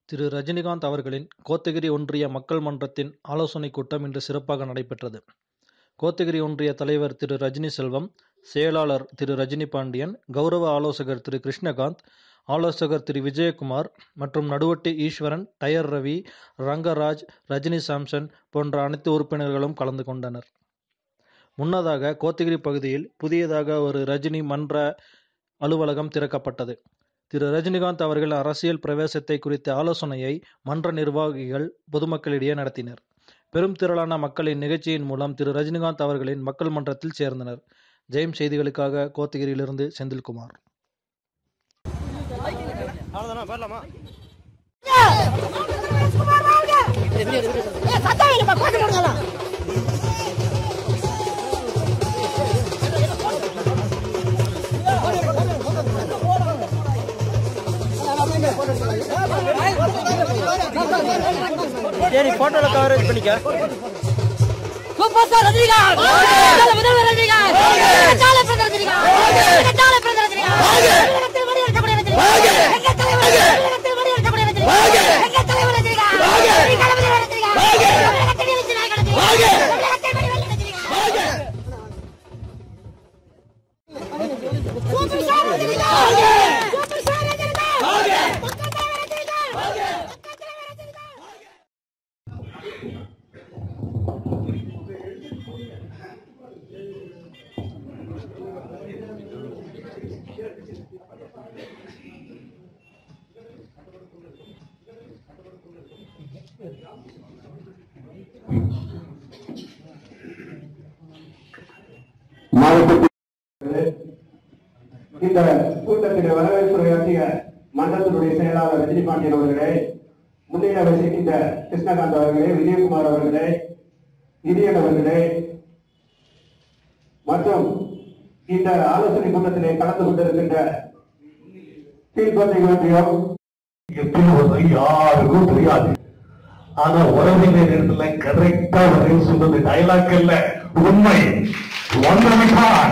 திரு. ரஜினிகாந்த் அவர்களின் கோத்தகிரி ஒன்றிய மக்கள் மன்றத்தின் ஆலோசனைக் கூட்டம் இன்று சிறப்பாக நடைபெற்றது. கோத்தகிரி ஒன்றிய தலைவர் திரு. ரஜினிசெல்வம், செயலாளர் திரு. ரஜினிபாண்டியன், கவுரவ ஆலோசகர் திரு. கிருஷ்ணகாந்த், ஆலோசகர் திரு. விஜயகுமார் மற்றும் நடுவட்டி ஈஸ்வரன், டயர் ரவி, ரங்கராஜ், ரஜினி சாம்சன் போன்ற அனைத்து உறுப்பினர்களும் கலந்து கொண்டனர். முன்னதாக கோத்தகிரி பகுதியில் புதியதாக ஒரு ரஜினி மன்ற அலுவலகம் திறக்கப்பட்டது. திரு. ரஜினிகாந்த் அவர்களின் அரசியல் பிரவேசத்தை குறித்த ஆலோசனையை மன்ற நிர்வாகிகள் பொதுமக்களிடையே நடத்தினர். பெரும் திரளான மக்கள் இந்நிகழ்ச்சியின் மூலம் திரு. ரஜினிகாந்த் அவர்களின் மக்கள் மன்றத்தில் சேர்ந்தனர். ஜெயம் செய்திகளுக்காக கோத்தகிரியிலிருந்து செந்தில்குமார். அவ்வளவுதானா போயிடலாமா சரி போட்டோல கவரேஜ் பண்ணிக்க சூப்பர் ஸ்டார் ரஜினிகாந்த் முதல்ல முதல்வர் ரஜினிகாந்த் கட்டால பிரதர் ரஜினிகாந்த் கட்டால பிரதர் ரஜினிகாந்த் தமிழகத்தில் மணி அடிக்கப்பட ரஜினிகாந்த் எங்க தலைவர் தமிழகத்தில் மணி அடிக்கப்பட ரஜினிகாந்த் எங்க தலைவர் ரஜினிகாந்த் தளபதி ரஜினிகாந்த் தமிழகத்தில் எழுச்சி நாயகன் ரஜினிகாந்த் தமிழகத்தில் மணி வெள்ள Rajinikanth super star Rajinikanth super star Rajinikanth மக்கள் தலைவர் ரஜினிகாந்த் மக்கள் தலைவர் ரஜினிகாந்த் மாவட்டத்தில் இந்த கூட்டத்தில் வரவேற்புரையாற்றிய மன்றத்தினுடைய செயலாளர் ரஜினி பாண்டியன் அவர்களே முன்னிலை வசிக்கின்ற கிருஷ்ணகாந்த் அவர்களே விஜயகுமார் அவர்களே இந்தியன் அவர்களே மற்றும் இந்த ஆலோசனை கூட்டத்திலே கலந்து கொண்டிருக்கின்ற கீழ்கோட்டை ஒன்றியம் எப்படி வருது யாருக்கும் தெரியாது ஆனா உறவினர் இடத்துல கரெக்டா பதில் சொன்னது டைலாக் இல்ல உண்மை வந்துவிட்டார்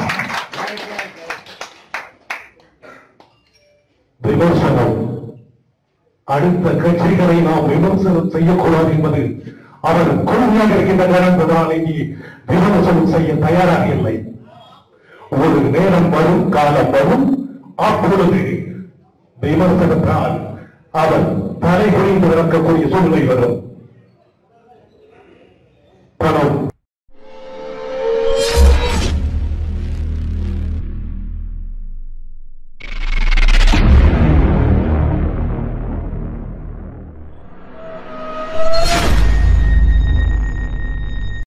விமர்சனம் அடுத்த கட்சிகளை நாம் விமர்சனம் செய்யக்கூடாது என்பது அவர் கொள்கையாக இருக்கின்ற காரணத்தினால் இனி விமர்சனம் செய்ய தயாராக இல்லை ஒரு நேரம் வரும் காலம் வரும் அப்பொழுது விமர்சனத்தால் அவர் தலை குனிந்து நடக்கக்கூடிய சூழ்நிலை வரும்